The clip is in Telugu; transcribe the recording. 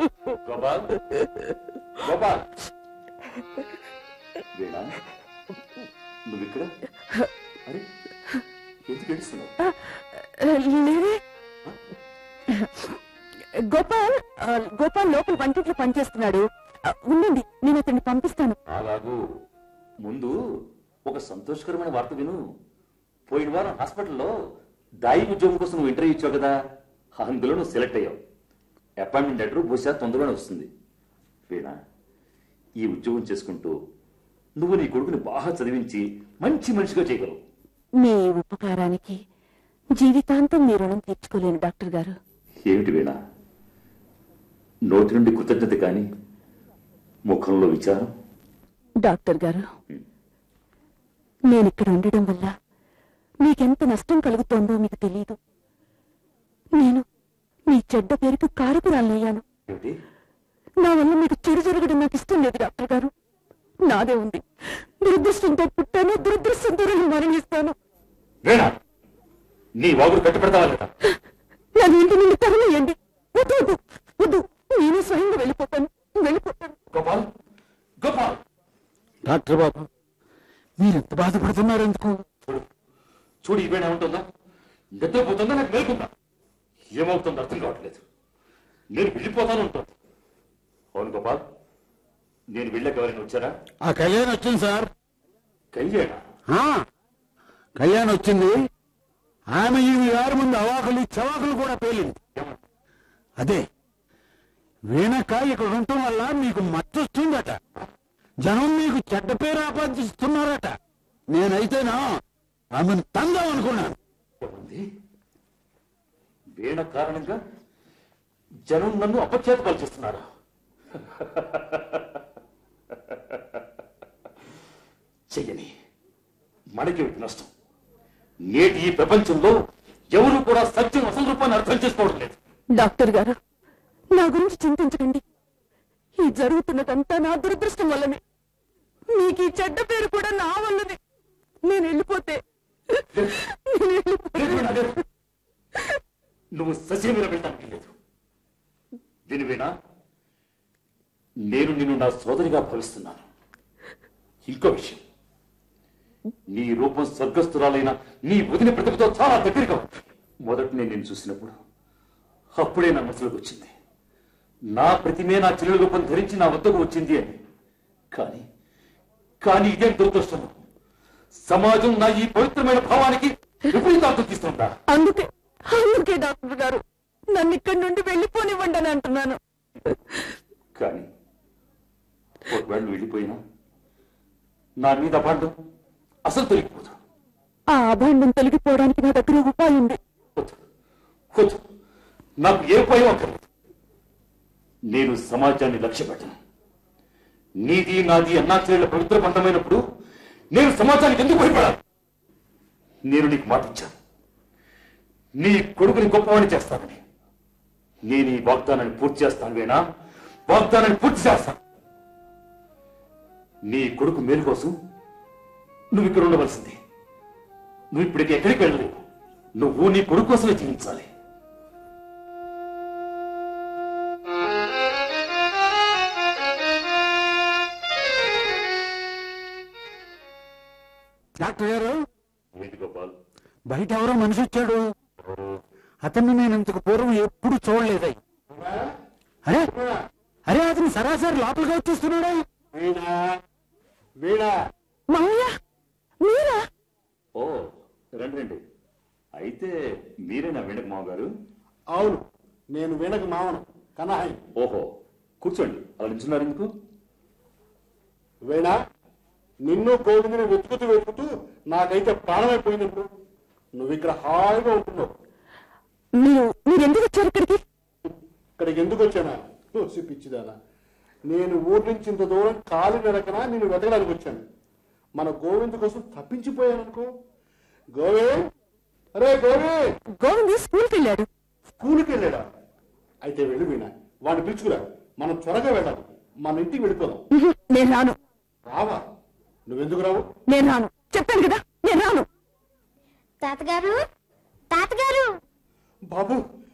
గోపాల్ గోపాల్ వీణా నువ్వు ఇక్కడ అరే ఎందుకు ఏడుస్తున్నావు లేదే గోపాల్ ఆ, గోపాల్ లోపల వంటింట్లో పనిచేస్తున్నాడు ఆ, ఉండండి నేను అతన్ని పంపిస్తాను అలాగూ ముందు ఒక సంతోషకరమైన వార్త విను పోయిన వారం హాస్పిటల్లో దాయి ఉద్యోగం కోసం నువ్వు ఇంటర్వ్యూ ఇచ్చావు కదా అందులో నువ్వు సెలెక్ట్ అయ్యావు అపాయింట్మెంట్ లెటర్ బహుశా తొందరలోనే వస్తుంది వీణా ఈ ఉద్యోగం చేసుకుంటూ నువ్వు నీ కొడుకుని బాగా చదివించి మంచి మనిషిగా చేయగలవు మీ ఉపకారానికి జీవితాంతం మీ రుణం తీర్చుకోలేను డాక్టర్ గారు ఏమిటి వీణా నోటి నుండి కృతజ్ఞత కానీ ముఖంలో విచారం డాక్టర్ గారు నేను ఇక్కడ ఉండడం వల్ల మీకెంత నష్టం కలుగుతోందో మీకు తెలియదు నేను మీ చెడ్డ పేరుకు కారకురాలయ్యాను ఏమిటి నా వల్ల మీకు చెడు జరగడం నాకు ఇష్టం లేదు డాక్టర్ గారు నాదే ఉంది దురదృష్టంతో పుట్టాను దురదృష్టంతో నేను మరణిస్తాను వీణా నీ వాగుడు కట్టు పెడతావా లేదా నన్ను ఇంటి నుండి తరలియండి వద్దు వద్దు వద్దు నేను స్వయంగా వెళ్ళిపోతాను వెళ్ళిపోతాను గోపాల్ గోపాల్ డాక్టర్ బాబు మీరెంత బాధపడుతున్నారు ఎందుకు చూడు చూడు ఈ వీణ ఉంటుందా నిద్రపోతుందా నాకు మేలుకుందా ఏమవుతుందో అర్థం కావట్లేదు నేను వెళ్ళిపోతాను ఉంటుంది అవును గోపాల్ నేను వెళ్ళాక ఎవరైనా వచ్చారా ఆ కళ్యాణ్ వచ్చింది సార్ కళ్యాణ ఆ, కళ్యాణ్ వచ్చింది ఆమె ఈ గారి ముందు అవాకులు చవాకులు కూడా పేలింది అదే వీణక్క ఇక్కడ ఉండటం వల్ల మీకు మద్దొస్తుందట జనం మీకు చెడ్డ పేరు ఆపాదిస్తున్నారట నేనైతేనా ఆమెను తందాం అనుకున్నాను ఏముంది వీణ కారణంగా జనం నన్ను అపఖ్యాత పరిచేస్తున్నారు చెయ్యని మనకి నష్టం నేటి ఈ ప్రపంచంలో ఎవరు కూడా సత్యం అసలు రూపాన్ని అర్థం చేసుకోవడం లేదు డాక్టర్ గారు నా గురించి చింతించకండి ఈ జరుగుతున్నదంతా నా దురదృష్టం వల్లనే మీకు ఈ చెడ్డ పేరు కూడా నా వల్లనే నేను వెళ్ళిపోతే నేను వెళ్ళిపోతే లేదు వీణా, లేదు. నువ్వు సజీవులు వెళ్ళడానికి లేదు విని వీణా నేను నిన్ను నా సోదరిగా భావిస్తున్నాను ఇంకో విషయం నీ రూపం స్వర్గస్థురాలైన నీ వదిన ప్రతిభతో చాలా దగ్గరగా ఉంది. మొదట నేను నిన్ను చూసినప్పుడు అప్పుడే నా మనసులోకి వచ్చింది నా ప్రతిమే నా చెల్లెల రూపం ధరించి నా వద్దకు వచ్చింది అని కానీ కానీ ఇదేం దురదృష్టం సమాజం నా ఈ పవిత్రమైన భావానికి విపరీతార్థం తీస్తుందా అందుకే అందుకే డాక్టర్ గారు నన్ను ఇక్కడి నుండి వెళ్ళిపోనివ్వండి అని అంటున్నాను కానీ ఒకవేళ నువ్వు వెళ్ళిపోయినా నా మీద అపాండం అసలు తొలగిపోదు ఆ అభాండం తొలగిపోవడానికి నా దగ్గర ఉపాయం ఉంది వద్దు వద్దు నాకు ఏ ఉపాయం అక్కర్లేదు నేను సమాజాన్ని లక్ష్య పెట్టను నీది నాది అన్నాచర్యుల పవిత్ర బంధమైనప్పుడు నేను సమాజానికి ఎందుకు భయపడాలి నేను నీకు మాట ఇచ్చాను నీ కొడుకుని గొప్పవాణి చేస్తానని నేను ఈ వాగ్దానాన్ని పూర్తి చేస్తాను వేనా వాగ్దానాన్ని పూర్తి చేస్తాను నీ కొడుకు మేలు కోసం నువ్వు ఇక్కడ ఉండవలసింది నువ్వు ఇప్పటికి ఎక్కడికి వెళ్ళలేవు నువ్వు నీ కొడుకు కోసమే జీవించాలి డాక్టర్ గారు ఏంటి గోపాల్ బయట ఎవరో మనిషి వచ్చాడు అతన్ని నేను ఇంతకు పూర్వం ఎప్పుడు చూడలేదయ్యి అరే అరే అతను సరాసరి లోపలికి వచ్చేస్తున్నాడా వీణా వీణా మావయ్య మీరా ఓ రండి రండి అయితే మీరేనా వెండక మామ గారు అవును నేను వీణకు మావను కనహాయి ఓహో కూర్చోండి అలా నిల్చున్నారు ఎందుకు వీణా నిన్ను గోవిందుని వెతుకుతూ వెతుకుతూ నాకైతే ప్రాణమైపోయింది ఇప్పుడు నువ్వు ఇక్కడ హాయిగా ఉంటున్నావు మీరు మీరు ఎందుకు వచ్చారు ఇక్కడికి ఇక్కడికి ఎందుకు వచ్చానా చూసి పిచ్చిదానా నేను ఊరి నుంచి ఇంత దూరం కాలు నడకనా నేను వెతకడానికి వచ్చాను మన గోవింద్ కోసం తప్పించిపోయాను అనుకో గోవింద్ అరే గోవింద్ గోవింద్ స్కూల్కి వెళ్ళాడు స్కూల్కి వెళ్ళాడా అయితే వెళ్ళు వీణా వాడిని పిలుచుకురా మనం త్వరగా వెళ్ళాలి మన ఇంటికి వెళ్ళిపోదాం ఉహు, నేను రాను రావా నువ్వెందుకు రావు నేను రాను చెప్పాను కదా నేను రాను తాతగారు తాతగారు బాబు